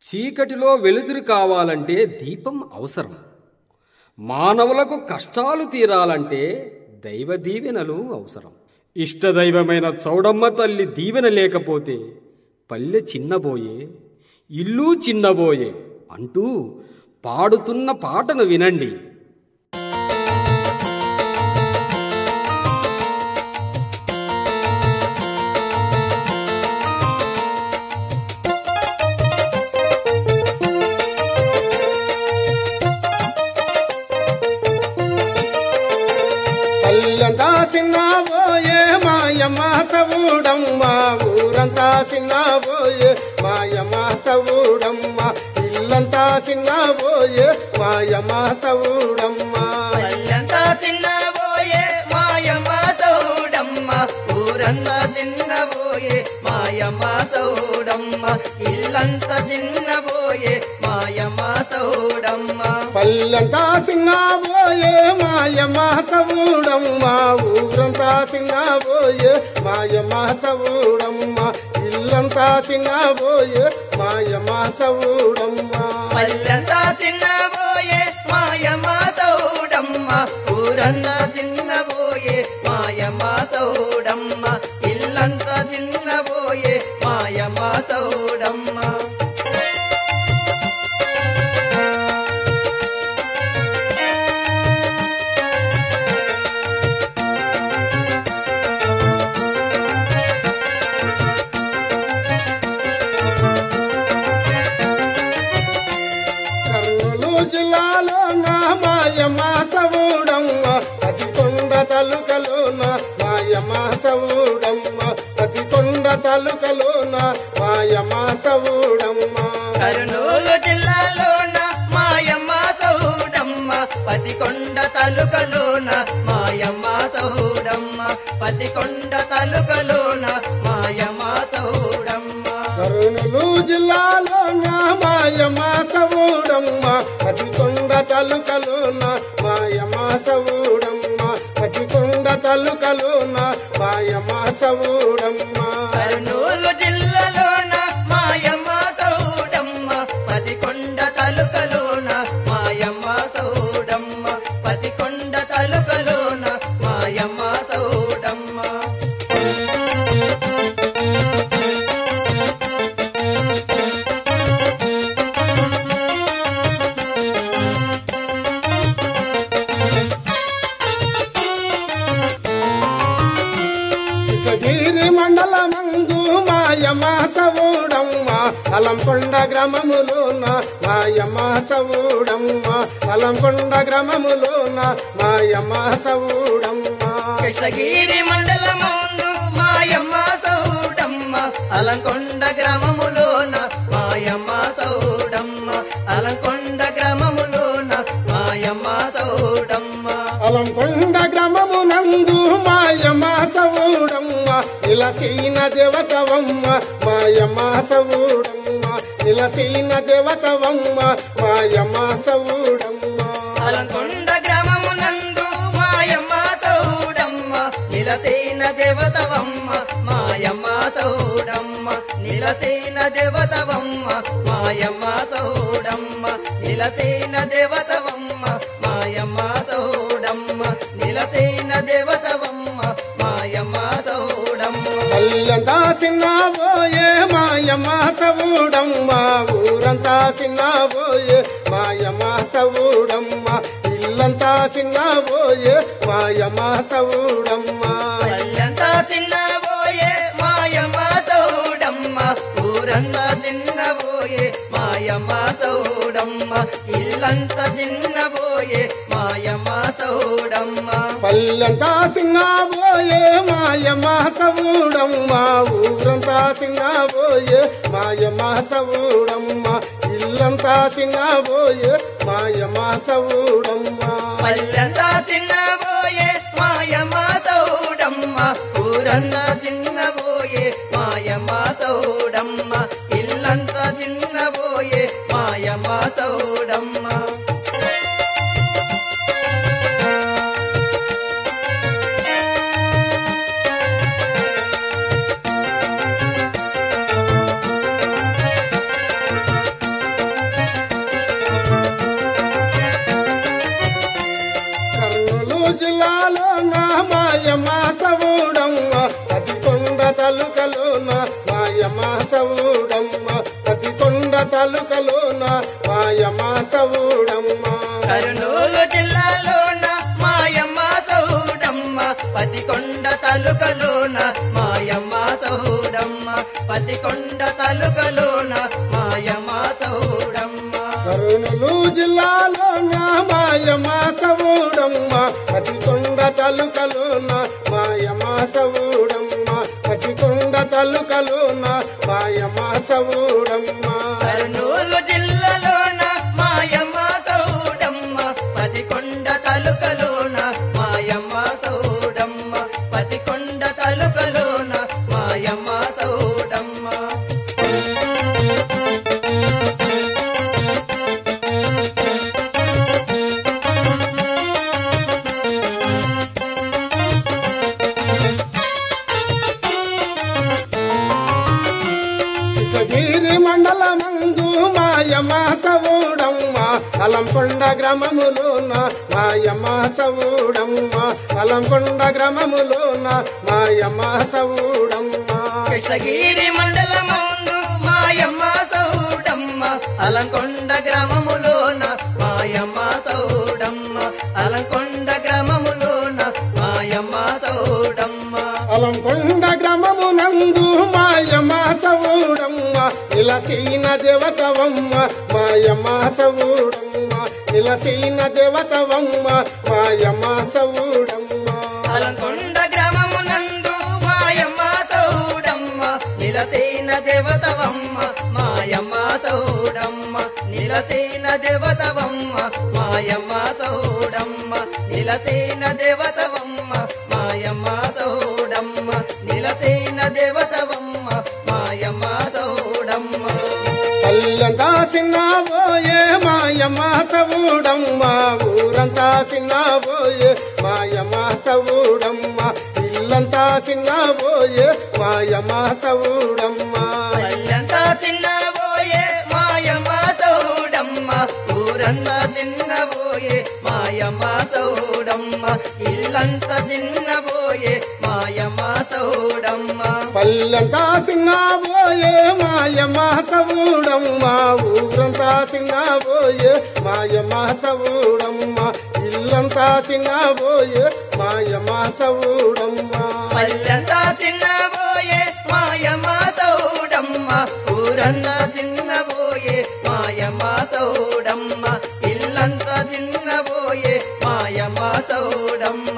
చీకటిలో వెలుతురు కావాలంటే దీపం అవసరం మానవులకు కష్టాలు తీరాలంటే దైవ దీవెనలు అవసరం ఇష్టదైవమైన చౌడమ్మ తల్లి దీవెన లేకపోతే పల్లె చిన్నబోయే ఇల్లు చిన్నబోయే అంటూ పాడుతున్న పాటను వినండి పల్లెంతా సిన్నబోయే మాయమ్మ సవుడమ్మ ఊరంతా సిన్నబోయే మాయమ్మ సవుడమ్మ ఇల్లంతా సిన్నబోయే మాయమ్మ సవుడమ్మ పల్లెంతా చిన్నబోయే మాయమ్మ సౌడమ్మ ఊరంతా చిన్నబోయే మాయమ్మ సౌడమ్మ ఇల్లంతా చిన్నబోయే మాయమ్మ సౌడమ్మ పల్లెంతా సిన్నబోయే మాయమ్మ సవుడమ్మ ఊరంతా సిన్నబోయే మాయమ్మ సవుడమ్మ ఇల్లంతా సిన్నబోయే మాయమ్మ సవుడమ్మ పల్లెంతా చిన్నబోయే మాయమ్మ సౌడమ్మ ఊరంతా చిన్నబోయే మాయమ్మ సౌడమ్మ ఇల్లంతా చిన్నబోయే మాయమ్మ సౌడమ్మ కర్నూలు జిల్లాలో నా మాయమ్మ సవుడమ్మ అతి కొండ తలుకలోన మాయమ్మ సవుడమ్మ అతి కొండ తలుకలోన మాయమ్మ సవుడమ్మ కర్నూలు జిల్లాలోన మాయమ్మ సౌడమ్మ పతికొండ తలుకలోన మాయమ్మ సౌడమ్మ పతికొండ తలుకలోన మాయమ్మ సౌడమ్మ కర్నూలు జిల్లాలో నా మాయమ్మ సవుడమ్మ అతి కొండ తలుకలోన మాయమ్మ సవుడమ్మ అతి కొండ తలుకలోన మాయమ్మ సవుడమ్మ కర్నూలు జిల్లాలోన మాయమ్మ సౌడమ్మ పతికొండ తలుకలోన మాయమ్మ సౌడమ్మ పతికొండ తలుకలోన మాయమ్మ సౌడమ్మ కృష్ణగిరి మండలమందు మాయమ్మ సవుడమ్మ అలంకొండ గ్రామములోన మాయమ్మ సవుడమ్మ అలంకొండ గ్రామములోన మాయమ్మ సవుడమ్మ కృష్ణగిరి మండలమందు మాయమ్మ సౌడమ్మ అలంకొండ గ్రామములోన మాయమ్మ సౌడమ్మ అలంకొండ గ్రామములోన మాయమ్మ సౌడమ్మ అలంకొండ గ్రామమునందు మాయమ్మ సవుడమ్మ నిలసీన దేవతవమ్మ మాయమ్మ సవుడమ్మ నిలసీన దేవతవమ్మ మాయమ్మ సవుడమ్మ అలంకొండ గ్రామమునందు మాయమ్మ సౌడమ్మ నిలసేన దేవతవమ్మ మాయమ్మ సౌడమ్మ నిలసేన దేవతవమ్మ మాయమ్మ సౌడమ్మ నిలసేన దేవతవమ్మ మాయమ్మ సౌడమ్మ నిలసేన దేవతవమ్మ మాయమ్మ సౌడమ్మ పల్లెంతా సిన్నబోయే మాయమ్మ సవుడమ్మ ఊరంతా సిన్నబోయే మాయమ్మ సవుడమ్మ ఇల్లంతా సిన్నబోయే మాయమ్మ సవుడమ్మ పల్లెంతా చిన్నబోయే మాయమ్మ సౌడమ్మ ఊరంతా చిన్నబోయే మాయమ్మ సౌడమ్మ ఇల్లంతా చిన్నబోయే మాయమ్మ సౌడమ్మ పల్లెంతా సిన్నబోయే మాయమ్మ సవుడమ్మ ఊరంతా సిన్నబోయే మాయమ్మ సవుడమ్మ ఇల్లంతా సిన్నబోయే మాయమ్మ సవుడమ్మ పల్లెంతా చిన్నబోయే మాయమ్మ సౌడమ్మ ఊరంతా చిన్నబోయే మాయమ్మ సౌడమ్మ ఇల్లంతా చిన్నబోయే మాయమ్మ సౌడమ్మ ప్రతి కొండ తలుకలోన మాయమ్మ సవుడమ్మ కర్నూలు జిల్లాలోన మాయమ్మ సౌడమ్మ పతికొండ తలుకలోన మాయమ్మ సౌడమ్మ పతికొండ తలుకలోన మాయమ్మ సౌడమ్మ కరుణులు జిల్లాలోన మాయమ్మ సవుడమ్మ ప్రతి కొండ తలుకలోన మాయమ్మ సవుడమ్మ ప్రతి కొండ తలుకలోన మాయమ్మ సవుడమ్మ కర్నూలు జిల్లాలోన మాయమ్మ సౌడమ్మ పతికొండ తలుకలోన మాయమ్మ సౌడమ్మ పతికొండ తలుకలోన మాయమ్మ సౌడమ్మ కృష్ణగిరి మండలమందు మాయమ్మ సవుడమ్మ అలంకొండ గ్రామములోన మాయమ్మ సవుడమ్మ అలంకొండ గ్రామములోన మాయమ్మ సవుడమ్మ కృష్ణగిరి మండలమందు మాయమ్మ సౌడమ్మ అలంకొండ గ్రామములోన మాయమ్మ సౌడమ్మ అలంకొండ గ్రామములోన మాయమ్మ సౌడమ్మ అలంకొండ గ్రామమునందు మాయమ్మ సవుడమ్మ నిలసీన దేవతవమ్మ మాయమ్మ సవుడమ్మ నిలసీన దేవతవమ్మ మాయమ్మ సవుడమ్మ అలంకొండ గ్రామమునందు మాయమ్మ సౌడమ్మ నిలసేన దేవతవమ్మ మాయమ్మ సౌడమ్మ నిలసేన దేవతవమ్మ మాయమ్మ సౌడమ్మ నిలసేన దేవతవమ్మ మాయమ్మ సౌడమ్మ నిలసేన దేవతవమ్మ మాయమ్మ సౌడమ్మ పల్లెంతా సిన్నబోయే మాయమ్మ సవుడమ్మ ఊరంతా సిన్నబోయే మాయమ్మ సవుడమ్మ ఇల్లంతా సిన్నబోయే మాయమ్మ సవుడమ్మ పల్లెంతా చిన్నబోయే మాయమ్మ సౌడమ్మ ఊరంతా చిన్నబోయే మాయమ్మ సౌడమ్మ ఇల్లంతా చిన్నబోయే మాయమ్మ సౌడమ్మ పల్లెంతా సిన్నబోయే మాయమ్మ సవుడమ్మ ఊరంతా సిన్నబోయే మాయమ్మ సవుడమ్మ ఇల్లంతా సిన్నబోయే మాయమ్మ సవుడమ్మ పల్లెంతా చిన్నబోయే మాయమ్మ సౌడమ్మ ఊరంతా చిన్నబోయే మాయమ్మ సౌడమ్మ ఇల్లంతా చిన్నబోయే మాయమ్మ సౌడమ్మ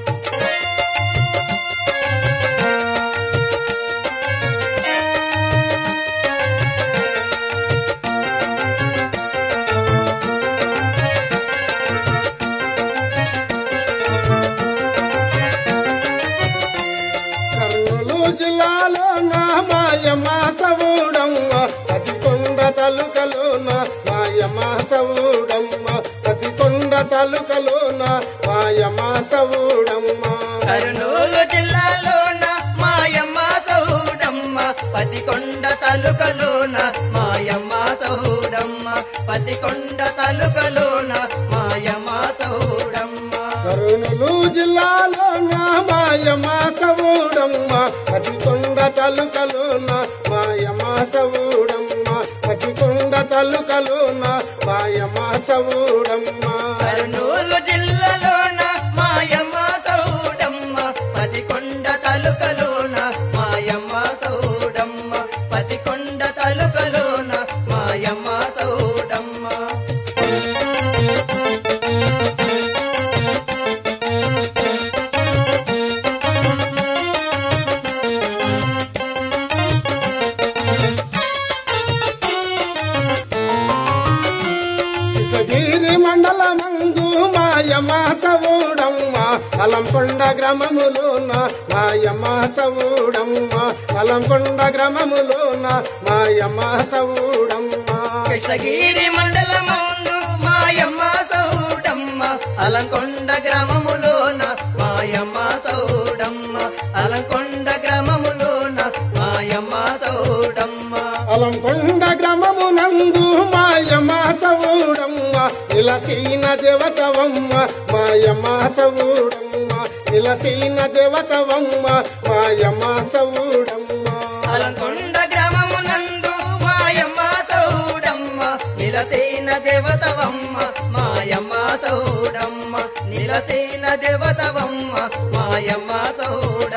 కర్నూలు జిల్లాలో నా మాయమ్మ సవుడమ్మ పది కొండ తలుకలోన మాయమ్మ సవుడమ్మ పది కొండ తలుకలోన మాయమ్మ సవుడమ్మ కర్నూలు జిల్లాలోన మాయమ్మ సౌడమ్మ పతికొండ తలుకలోన మాయమ్మ సౌడమ్మ పతికొండ తలుకలోన మాయమ్మ సౌడమ్మ కర్నూలు జిల్లాలో నా మాయమ్మ సవుడమ్మ పది కొండ తలుకలోన మాయమ్మ సవుడమ్మ పది కొండ తలుకలోన మాయమ్మ సవుడమ్మ కర్నూలు జిల్లాలోన మాయమ్మ సౌడమ్మ పతికొండ తలుకలోన మాయమ్మ సౌడమ్మ పతికొండ తలుకలోన మాయమ్మ సౌడమ్మ కృష్ణగిరి మండలమందు మాయమ్మ సవుడమ్మ అలంకొండ గ్రామములోన మాయమ్మ సవుడమ్మ అలంకొండ గ్రామములోన మాయమ్మ సవుడమ్మ కృష్ణగిరి మండలమందు మాయమ్మ సౌడమ్మ అలంకొండ గ్రామములోన మాయమ్మ సౌడమ్మ అలంకొండ గ్రామములోన మాయమ్మ సౌడమ్మ అలంకొండ గ్రామమునందు మాయమ్మ సవుడమ్మ నిలసీన దేవతవమ్మ మాయమ్మ సవుడమ్మ నిలసీన దేవతవమ్మ మాయమ్మ సవుడమ్మ అలంకొండ గ్రామమునందు మాయమ్మ నిలసిన దేవతవమ్మ మాయమ్మ సౌడమ్మ నిలసిన దేవతవమ్మ మాయమ్మ సౌడమ్మ